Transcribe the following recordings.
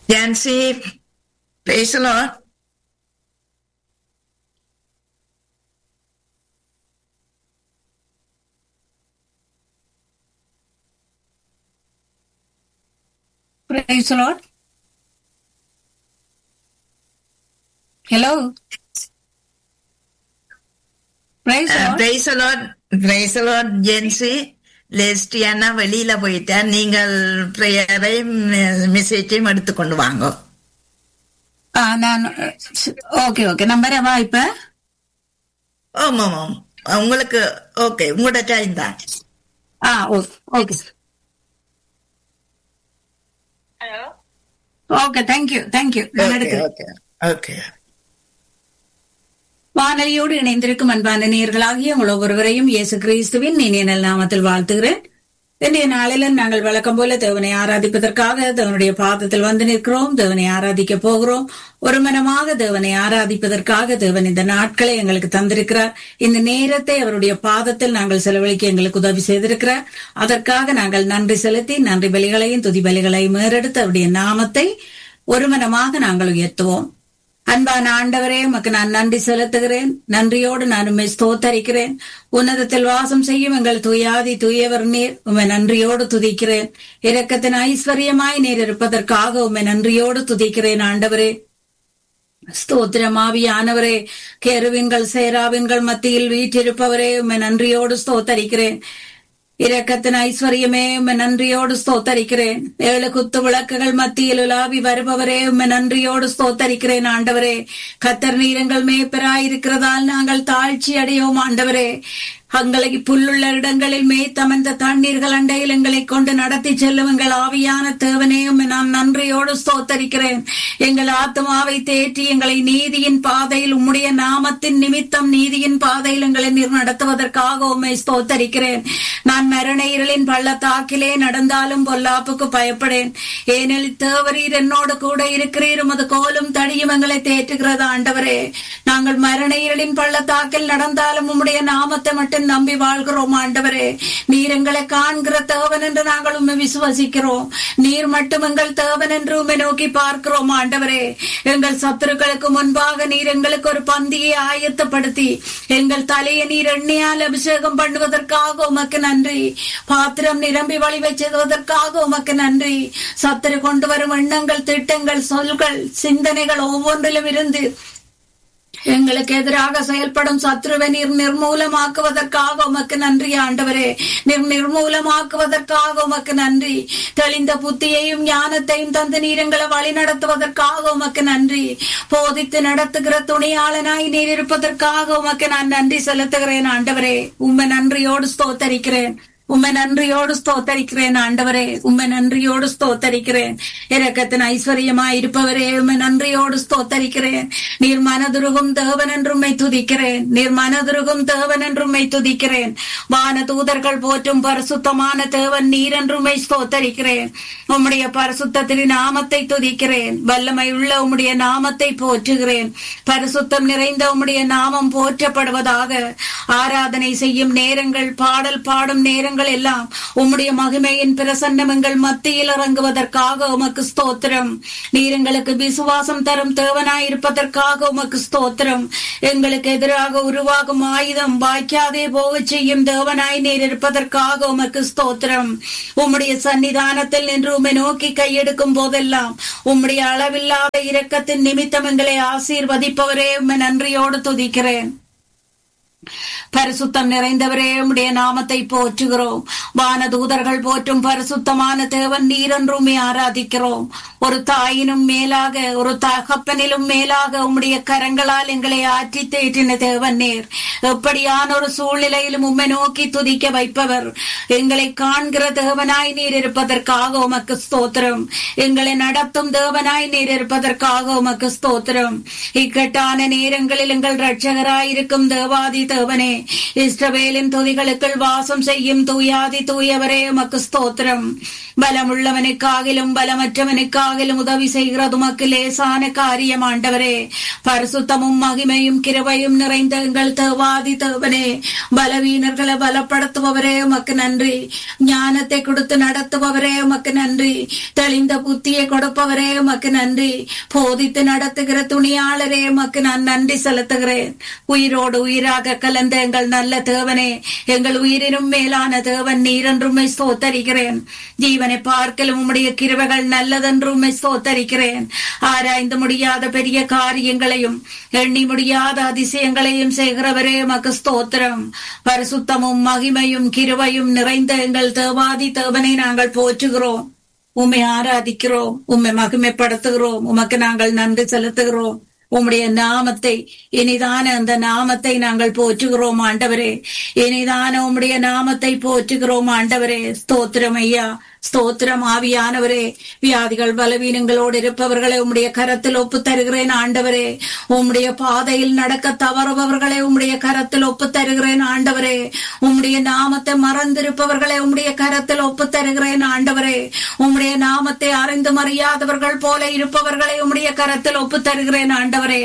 ஜான்சி பேசலாம் Praise the Lord. Hello. Praise the Lord. Praise the Lord praise the Lord Jency லெஸ்டியானா வெளியில போயிட்டா நீங்கள் ப்ரேயரையும் மெசேஜையும் எடுத்துக்கொண்டு வாங்க ஆ, நான் ஓகே ஓகே நம்பர் வா இப்ப ஆமா ஆமாம் உங்களுக்கு ஓகே உங்களோட டைம் தான் ஆ okay okay okay thank you thank you நான் ஓகே எடுக்கிறேன் ஓகே ஓகே வானொலியோடு இணைந்திருக்கும் அன்பான நேயர்களாகிய உங்கள் ஒவ்வொருவரையும் இயேசு கிறிஸ்துவின் இனிய நல் நாமத்தில் வாழ்த்துகிறேன் இன்றைய நாளிலும் நாங்கள் வழக்கம் போல தேவனை ஆராதிப்பதற்காக தேவனுடைய பாதத்தில் வந்து நிற்கிறோம் தேவனை ஆராதிக்க போகிறோம் ஒரு மனமாக தேவனை ஆராதிப்பதற்காக தேவன் இந்த நாட்களை எங்களுக்கு தந்திருக்கிறார் இந்த நேரத்தை அவருடைய பாதத்தில் நாங்கள் செலவழிக்க எங்களுக்கு உதவி செய்திருக்கிறார் அதற்காக நாங்கள் நன்றி செலுத்தி நன்றி பலிகளையும் துதி பலிகளையும் மேறெடுத்து அவருடைய நாமத்தை ஒரு மனமாக நாங்கள் உயர்த்துவோம் அன்பான ஆண்டவரே உமக்கு நான் நன்றி செலுத்துகிறேன் நன்றியோடு நான் உண்மை ஸ்தோத்தரிக்கிறேன் உன்னதத்தில் வாசம் செய்யும் எங்கள் துயாதி தூயவர் நீர் உண்மை நன்றியோடு துதிக்கிறேன் இரக்கத்தின் ஐஸ்வர்யமாய் நீர் இருப்பதற்காக உண்மை நன்றியோடு துதிக்கிறேன் ஆண்டவரே ஸ்தோத்திரம் ஆவியானவரே கேருவின்கள் சேராவின்கள் மத்தியில் வீற்றிருப்பவரே உண்மை நன்றியோடு ஸ்தோத்தரிக்கிறேன் இரக்கத்தின் ஐஸ்வர்யமே உம்மை நன்றியோடு ஸ்தோத்தரிக்கிறேன் ஏழு குத்து விளக்குகள் மத்தியில் உலாவி வருபவரே உம்மை நன்றியோடு ஸ்தோத்தரிக்கிறேன் ஆண்டவரே கத்தர் நீரங்கள் மேய்ப்பராயிருக்கிறதால் நாங்கள் தாழ்ச்சி அடையோம் ஆண்டவரே அங்களை புல்லுள்ள இடங்களில் மேய்த்தமர்ந்த தண்ணீர்கள் அண்டையில் எங்களை கொண்டு நடத்தி செல்லும் எங்கள் ஆவியான தேவனே உம்மை நான் நன்றியோடு ஸ்தோத்தரிக்கிறேன் எங்கள் ஆத்மாவை தேற்றி எங்களை நீதியின் பாதையில் உம்முடைய நாமத்தின் நிமித்தம் நீதியின் பாதையில் எங்களை நீர் நடத்துவதற்காக உம்மை ஸ்தோத்தரிக்கிறேன் நான் மரண இருளின் பள்ளத்தாக்கிலே நடந்தாலும் பொல்லாப்புக்கு பயப்படேன் ஏனெனில் தேவரீர் என்னோடு கூட இருக்கிறீர் உமது கோலும் தடியும் எங்களை தேற்றுகிறது ஆண்டவரே நாங்கள் மரண இருளின் பள்ளத்தாக்கில் நடந்தாலும் உம்முடைய நாமத்தை மட்டும் நம்பி வாழ்கிறோம் ஆண்டவரே நீர் எங்களை காண்கிற தேவன் என்று நாங்கள் உண்மை விசுவசிக்கிறோம் நீர் மட்டும் எங்கள் தேவன் என்று உண்மை நோக்கி பார்க்கிறோம் ஆண்டவரே எங்கள் சத்துருக்களுக்கு முன்பாக நீர் எங்களுக்கு ஒரு பந்தியை ஆயத்தப்படுத்தி எங்கள் தலையை நீர் எண்ணெயால் அபிஷேகம் பண்ணுவதற்காக உமக்கு நன்றி பாத்திரம் நிரம்பி வழிவை செய்வதற்காக உமக்கு நன்றி சத்துரு கொண்டு வரும் எண்ணங்கள் திட்டங்கள் சொல்கள் சிந்தனைகள் ஒவ்வொன்றிலும் இருந்து எங்களுக்கு எதிராக செயல்படும் சத்ருவை நீர் நிர்மூலமாக்குவதற்காக உமக்கு நன்றி ஆண்டவரே நீர் நிர்மூலமாக்குவதற்காக உமக்கு நன்றி தெளிந்த புத்தியையும் ஞானத்தையும் தந்து நீர் எங்களை வழி நடத்துவதற்காக உமக்கு நன்றி போதித்து நடத்துகிற துணையாளனாய் நீர் இருப்பதற்காக உமக்கு நான் நன்றி செலுத்துகிறேன் ஆண்டவரே உண்மை நன்றியோடு ஸ்தோத்தரிக்கிறேன் உம்மை நன்றியோடு ஸ்தோத்தரிக்கிறேன் ஆண்டவரே உம்மை நன்றியோடு ஸ்தோத்தரிக்கிறேன் இரக்கத்தின் ஐஸ்வர்யமாய் இருப்பவரே உம்மை நன்றியோடு ஸ்தோத்தரிக்கிறேன் நீர் மனதுருகும் தேவன் என்றும்மை துதிக்கிறேன் நீர் மனதுருகும் தேவன் என்றும்மை துதிக்கிறேன் வான தூதர்கள் போற்றும் பரிசுத்தமான தேவன் நீர் என்றும்மை ஸ்தோத்தரிக்கிறேன் உம்முடைய பரிசுத்தத்தின் நாமத்தை துதிக்கிறேன் வல்லமை உள்ள உம்முடைய நாமத்தை போற்றுகிறேன் பரிசுத்தம் நிறைந்த உம்முடைய நாமம் போற்றப்படுவதாக ஆராதனை செய்யும் நேரங்கள் பாடல் பாடும் நேரங்கள் எல்லாம் உம்முடைய மகிமையின் பிரசன்னம் எங்கள் மத்தியில் இறங்குவதற்காக உமக்கு ஸ்தோத்திரம் நீர் எங்களுக்கு விசுவாசம் தரும் தேவனாய் இருப்பதற்காக உமக்கு ஸ்தோத்திரம் எங்களுக்கு எதிராக உருவாகும் ஆயுதம் வாய்க்காதே போகச் செய்யும் தேவனாய் நீர் இருப்பதற்காக உமக்கு ஸ்தோத்திரம் உம்முடைய சன்னிதானத்தில் நின்று உம்மை நோக்கி கையெடுக்கும் போதெல்லாம் உம்முடைய அளவில்லாத இரக்கத்தின் நிமித்தம் எங்களை ஆசீர்வதிப்பவரே உம்மை நன்றியோடு துதிக்கிறேன் பரிசுத்தம் நிறைந்தவரே உம்முடைய நாமத்தை போற்றுகிறோம் வானதூதர்கள் போற்றும் பரிசுத்தமான தேவன் நீரென்றுமே ஆராதிக்கிறோம் ஒரு தாயினும் மேலாக ஒரு தகப்பனிலும் மேலாக உம்முடைய கரங்களால் எங்களை ஆற்றி தேற்றின தேவன் நேர் எப்படியான ஒரு சூழ்நிலையிலும் உம்மை நோக்கி துதிக்க வைப்பவர் எங்களை காண்கிற தேவனாய் நீர் இருப்பதற்காக உமக்கு ஸ்தோத்திரம் எங்களை நடத்தும் தேவனாய் நீர் இருப்பதற்காக உமக்கு ஸ்தோத்திரம் இக்கட்டான நேரங்களில் எங்கள் ரட்சகராய் இருக்கும் தேவாதி தேவனே இஸ்ரவேலின் துதிகளுக்குள் வாசம் செய்யும் தூயாதி தூயவரே உமக்கு ஸ்தோத்திரம் பலமுள்ளவனுக்காகிலும் பலமற்றவனுக்காகிலும் உதவி செய்கிறது உமக்கு லேசான காரியம் ஆண்டவரே பரிசுத்தமும் மகிமையும் கிருபையும் நிறைந்த எங்கள் தேவாதி தேவனே பலவீனர்களை பலப்படுத்துபவரே உமக்கு நன்றி ஞானத்தை கொடுத்து நடத்துபவரே உமக்கு நன்றி தெளிந்த புத்தியை கொடுப்பவரே உமக்கு நன்றி போதித்து நடத்துகிற துணியாளரே உமக்கு நான் நன்றி செலுத்துகிறேன் உயிரோடு உயிராக கலந்த எங்கள் நல்ல தேவனே எங்கள் உயிரினும் மேலான தேவன் நீரென்றுமை ஸ்தோத்தரிக்கிறேன் ஜீவனை பார்க்கலும் உம்முடைய கிருவைகள் நல்லதென்றும் ஸ்தோத்தரிக்கிறேன் ஆராய்ந்து முடியாத பெரிய காரியங்களையும் எண்ணி முடியாத அதிசயங்களையும் செய்கிறவரே மக்கு ஸ்தோத்திரம் பரிசுத்தமும் மகிமையும் கிருவையும் நிறைந்த எங்கள் தேவாதி தேவனை நாங்கள் போற்றுகிறோம் உம்மை ஆராதிக்கிறோம் உம்மை மகிமைப்படுத்துகிறோம் உமக்கு நாங்கள் நன்றி செலுத்துகிறோம் உம்முடைய நாமத்தை இனிதான அந்த நாமத்தை நாங்கள் போற்றுகிறோம் ஆண்டவரே இனிதான உம்முடைய நாமத்தை போற்றுகிறோம் ஆண்டவரே ஸ்தோத்திரம் ஐயா ஸ்தோத்திரம் ஆவியானவரே வியாதிகள் பலவீனங்களோடு இருப்பவர்களை உம்முடைய கரத்தில் ஒப்பு தருகிறேன் ஆண்டவரே உம்முடைய பாதையில் நடக்க தவறுபவர்களை உம்முடைய கரத்தில் ஒப்பு தருகிறேன் ஆண்டவரே உம்முடைய நாமத்தை மறந்திருப்பவர்களை உம்முடைய கரத்தில் ஒப்பு தருகிறேன் ஆண்டவரே உம்முடைய நாமத்தை அறிந்து மறியாதவர்கள் போல இருப்பவர்களை உம்முடைய கரத்தில் ஒப்பு தருகிறேன் ஆண்டவரே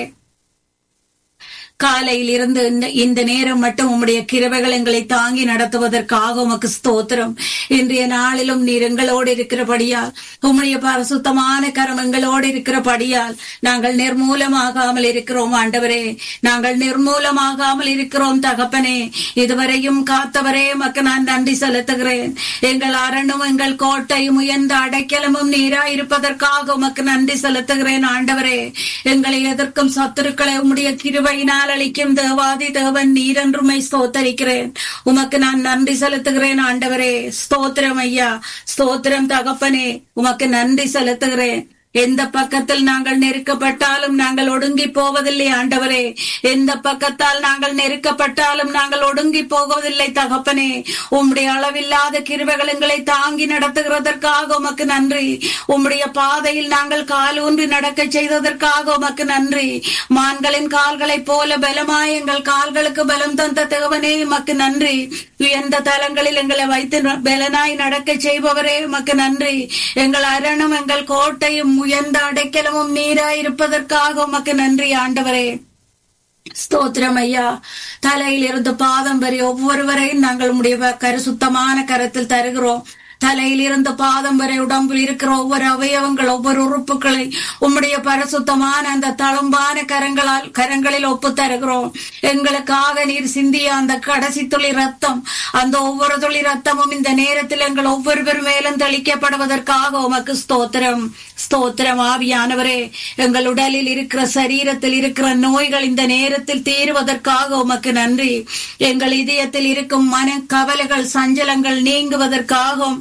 காலையில் இருந்து இந்த- இந்த நேரம் மட்டும் உம்முடைய கிருபைகள் எங்களை தாங்கி நடத்துவதற்காக உமக்கு ஸ்தோத்திரம் இன்றைய நாளிலும் நீர் எங்களோடு இருக்கிறபடியால் உம்முடைய பரிசுத்தமான கரம் எங்களோடு இருக்கிறபடியால் நாங்கள் நிர்மூலமாகாமல் இருக்கிறோம் ஆண்டவரே நாங்கள் நிர்மூலமாகாமல் இருக்கிறோம் தகப்பனே இதுவரையும் காத்தவரே உமக்கு நான் நன்றி செலுத்துகிறேன் எங்கள் அரணும் எங்கள் கோட்டையும் உயர்ந்த அடைக்கலமும் நீராயிருப்பதற்காக உமக்கு நன்றி செலுத்துகிறேன் ஆண்டவரே எங்களை எதிர்க்கும் சத்துருக்களை உம்முடைய கிருபையினால் அளிக்கும் தேவாதி தேவன் நீரென்றுமை ஸ்தோத்தரிக்கிறேன் உமக்கு நான் நன்றி செலுத்துகிறேன் ஆண்டவரே ஸ்தோத்திரம் ஐயா ஸ்தோத்திரம் தகப்பனே உமக்கு நன்றி செலுத்துகிறேன் எந்த பக்கத்தில் நாங்கள் நெருக்கப்பட்டாலும் நாங்கள் ஒடுங்கி போவதில்லை ஆண்டவரே எந்த பக்கத்தால் நாங்கள் நெருக்கப்பட்டாலும் நாங்கள் ஒடுங்கி போவதில்லை தகப்பனே உம்முடைய அளவில்லாத கிருபைகள் எங்களை தாங்கி நடத்துகிறதற்காக உமக்கு நன்றி உம்முடைய பாதையில் நாங்கள் காலூன்றி நடக்க செய்ததற்காக உமக்கு நன்றி மான்களின் கால்களைப் போல பலமாய் எங்கள் கால்களுக்கு பலம் தந்த தேவனே உமக்கு நன்றி உயர்ந்த தலங்களில் எங்களை வைத்து ந- பலனாய் நடக்க செய்பவரே உமக்கு நன்றி எங்கள் அரணும் எங்கள் கோட்டையும் உயர்ந்த அடைக்கலமும் நீராயிருப்பதற்காக உமக்கு நன்றி ஆண்டவரே ஸ்தோத்திரம் ஐயா தலையில் இருந்து பாதம் வரை ஒவ்வொருவரையும் நாங்கள் உடைய கருசுத்தமான கரத்தில் தருகிறோம் தலையில் இருந்து பாதம் வரை உடம்பில் இருக்கிற ஒவ்வொரு அவயவங்கள் ஒவ்வொரு உறுப்புகளை உம்முடைய பரிசுத்தமான அந்த தழும்பான கரங்களால் கரங்களில் ஒப்பு தருகிறோம் எங்களுக்காக நீர் சிந்திய அந்த கடைசி துளி ரத்தம் அந்த ஒவ்வொரு துளி ரத்தமும் இந்த நேரத்தில் எங்கள் ஒவ்வொருவர் மேலும் தெளிக்கப்படுவதற்காக உமக்கு ஸ்தோத்திரம் ஸ்தோத்திரம் ஆவியானவரே எங்கள் உடலில் இருக்கிற சரீரத்தில் இருக்கிற நோய்கள் இந்த நேரத்தில் தீருவதற்காக உமக்கு நன்றி எங்கள் இதயத்தில் இருக்கும் மன கவலைகள் சஞ்சலங்கள் நீங்குவதற்காகவும்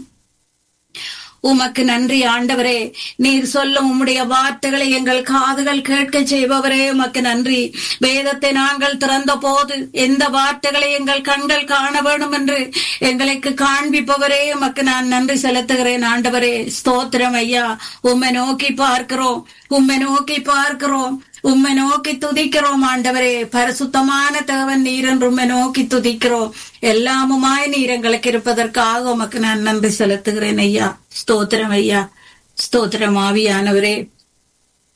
உமக்கு நன்றி ஆண்டவரே நீர் சொல்லும் உம்முடைய வார்த்தைகளை எங்கள் காதுகள் கேட்க செய்பவரே உமக்கு நன்றி வேதத்தை நாங்கள் திறந்த போது எந்த வார்த்தைகளை எங்கள் கண்கள் காண வேண்டும் என்று எங்களுக்கு காண்பிப்பவரே உமக்கு நான் நன்றி செலுத்துகிறேன் ஆண்டவரே ஸ்தோத்திரம் ஐயா உம்மை நோக்கி பார்க்கிறோம் உம்மை நோக்கி பார்க்கிறோம் உம்மை நோக்கி துதிக்கிறோம் ஆண்டவரே பரிசுத்தமான தேவன் நீர் என்று உம்மை நோக்கி துதிக்கிறோம் எல்லாமுமாய் நீர் எங்களுக்கு இருப்பதற்காக உமக்கு நான் நன்றி செலுத்துகிறேன் ஐயா ஸ்தோத்திரம் ஐயா ஸ்தோத்திரம் ஆவியானவரே